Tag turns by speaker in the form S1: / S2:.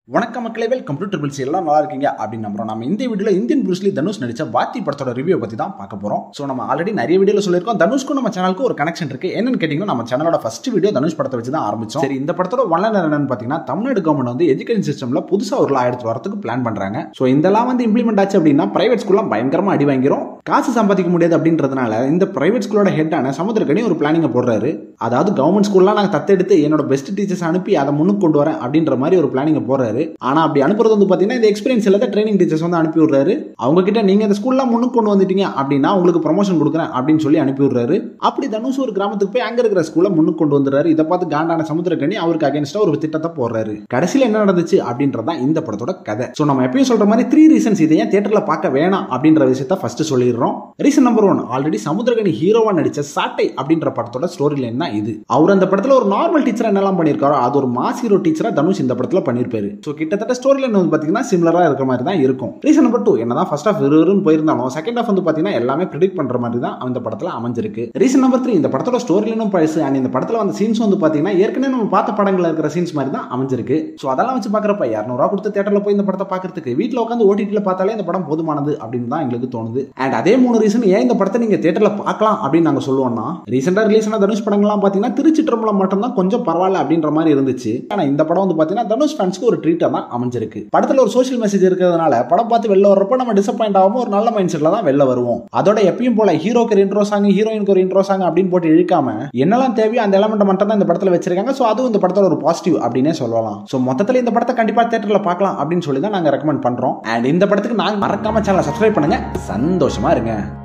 S1: வணக்கம் மக்களே welcome to triples எல்லாம் நல்லா இருக்கீங்க அப்படின்னு நம்புறோம் நம்ம இந்த வீடியோல இந்தியன் புருஸ்லி தனுஷ் நடிச்ச வாத்தி படத்தோட ரிவ்யூ பத்தி தான் பார்க்க போறோம் ஸோ நம்ம ஆல்ரெடி நிறைய வீடியோல சொல்லியிருக்கோம் தனுஷ்க்கும் நம்ம சேனலுக்கு ஒரு கனெக்ஷன் இருக்கு என்னன்னு கேட்டீங்கன்னா நம்ம சேனலோட ஃபர்ஸ்ட் வீடியோ தனுஷ் படத்தை வச்சு தான் ஆரம்பிச்சோம் சரி இந்த படத்தோட ஒன்லைனர் என்னன்னு பாத்தீங்கன்னா தமிழ்நாடு கவர்மெண்ட் வந்து எஜுகேஷன் சிஸ்டம்ல புதுசா ஒரு லா எடுத்து வரதுக்கு பிளான் பண்றாங்க ஸோ இந்த லா வந்து இம்ப்ளிமெண்ட் ஆச்சு அப்படின்னா பிரைவேட் ஸ்கூல்லாம் பயங்கரமா அடி வாங்கிரும் காசு சம்பாதிக்க முடியாது அப்படின்றதுனால இந்த பிரைவேட் ஸ்கூலோட ஹெட்டான சமுத்திரக்கணி ஒரு பிளானிங்கை போடுறாரு அதாவது கவர்மெண்ட் ஸ்கூல்லாம் நாங்கள் தத்தெடுத்து என்னோட பெஸ்ட் டீச்சர்ஸ் அனுப்பி அதை முன்னுக்கு கொண்டு வரேன் அப்படின்ற மாதிரி ஒரு பிளானிங்கை போடுறாரு ஆனா அப்படி அனுப்புறது வந்து பார்த்தீங்கன்னா இந்த எக்ஸ்பீரியன்ஸ் இல்லாத ட்ரைனிங் டீச்சர்ஸ் வந்து அனுப்பி விடுறாரு அவங்க கிட்ட நீங்க இந்த ஸ்கூல்லாம் முன்னுக்கு கொண்டு வந்துட்டீங்க அப்படின்னா உங்களுக்கு ப்ரொமோஷன் கொடுக்குறேன் அப்படின்னு சொல்லி அனுப்பி விடுறாரு அப்படி தனுஷ் ஒரு கிராமத்துக்கு போய் அங்க இருக்கிற ஸ்கூல்ல முன்னுக்கு கொண்டு வந்துறாரு இதை பார்த்து காண்டான சமுத்திரக்கணி அவருக்கு அகேன்ஸ்டா ஒரு திட்டத்தை போடுறாரு கடைசியில் என்ன நடந்துச்சு அப்படின்றதான் இந்த படத்தோட கதை ஸோ நம்ம எப்பயும் சொல்ற மாதிரி த்ரீ ரீசன்ஸ் இதை ஏன் தியேட்டர்ல பார்க்க வேணாம் அப்படின்ற விஷயத்த ஃபர்ஸ்ட் சொல்லிடுறோம் reason number one already Samuthirakani ஹீரோவா நடிச்ச சாட்டை அப்படின்ற படத்தோட ஸ்டோரி லைன் தான் இது அவர் அந்த படத்துல ஒரு நார்மல் டீச்சரா என்னெல்லாம் பண்ணியிருக்காரோ அது ஒரு மாஸ் ஹீரோ டீச்சரா தனுஷ் இந்த படத்துல பண்ணிருப்பாரு ஸோ கிட்டத்தட்ட ஸ்டோரி லைன் வந்து பாத்தீங்கன்னா சிமிலரா இருக்கிற மாதிரி தான் இருக்கும் ரீசன் நம்பர் டூ என்னதான் ஃபர்ஸ்ட் ஆஃப் விறுவிறுன்னு போயிருந்தாலும் செகண்ட் ஆஃப் வந்து பாத்தீங்கன்னா எல்லாமே ப்ரிடிக்ட் பண்ற மாதிரி தான் அந்த படத்துல அமைஞ்சிருக்கு ரீசன் நம்பர் த்ரீ இந்த படத்தோட ஸ்டோரி லைனும் பழசு அண்ட் இந்த படத்துல வந்த சீன்ஸ் வந்து பாத்தீங்கன்னா ஏற்கனவே நம்ம பார்த்த படங்கள்ல இருக்கிற சீன்ஸ் மாதிரி தான் அமைஞ்சிருக்கு ஸோ அதெல்லாம் வச்சு பாக்குறப்ப இரநூறுவா கொடுத்து தேட்டர்ல போய் இந்த படத்தை பாக்குறதுக்கு வீட்டில் உட்காந்து ஓடிடியில் பார்த்தாலே இந்த படம் போதுமானது அப்படின்னு தான் எங்களுக்கு தோணுது அண்ட் அதே மூணு ரீசன் ஏன் இந்த படத்தை நீங்க தேட்டர்ல பார்க்கலாம் அப்படின்னு நாங்க சொல்லுவோம்னா ரீசெண்டா ரிலீஸ் ஆன தனுஷ் படங்கள்லாம் பாத்தீங்கன்னா திருச்சிற்றம்பலம் மட்டும் தான் கொஞ்சம் பரவாயில்ல அப்படின்ற மாதிரி இருந்துச்சு ஆனா இந்த படம் வந்து பாத்தீங்கன்னா தனுஷ் ஃபேன்ஸ்க்கு ஒரு ட்ரீட்டா தான் அமைஞ்சிருக்கு படத்துல ஒரு சோஷியல் மெசேஜ் இருக்கிறதுனால படம் பார்த்து வெளில வர்றப்போ நம்ம டிசப்பாயிண்ட் ஆகாம ஒரு நல்ல மைண்ட் செட்ல தான் வெளில வருவோம் அதோட எப்பயும் போல ஹீரோக்கு ஒரு இன்ட்ரோ சாங் ஹீரோயினுக்கு ஒரு இன்ட்ரோ சாங் அப்படின்னு போட்டு இழுக்காம என்னெல்லாம் தேவையோ அந்த எலமெண்ட் மட்டும் தான் இந்த படத்துல வச்சிருக்காங்க ஸோ அதுவும் இந்த படத்தோட ஒரு பாசிட்டிவ் அப்படின்னே சொல்லலாம் ஸோ மொத்தத்தில் இந்த படத்தை கண்டிப்பா தேட்டர்ல பார்க்கலாம் அப்படின்னு சொல்லி தான் நாங்க ரெக்கமெண்ட் பண்றோம் அண்ட் இந்த படத்துக்கு நாங்க மறக்காம சேனலை சப்ஸ்கிரைப் பண்ணுங்க சந்தோஷமா இருங்க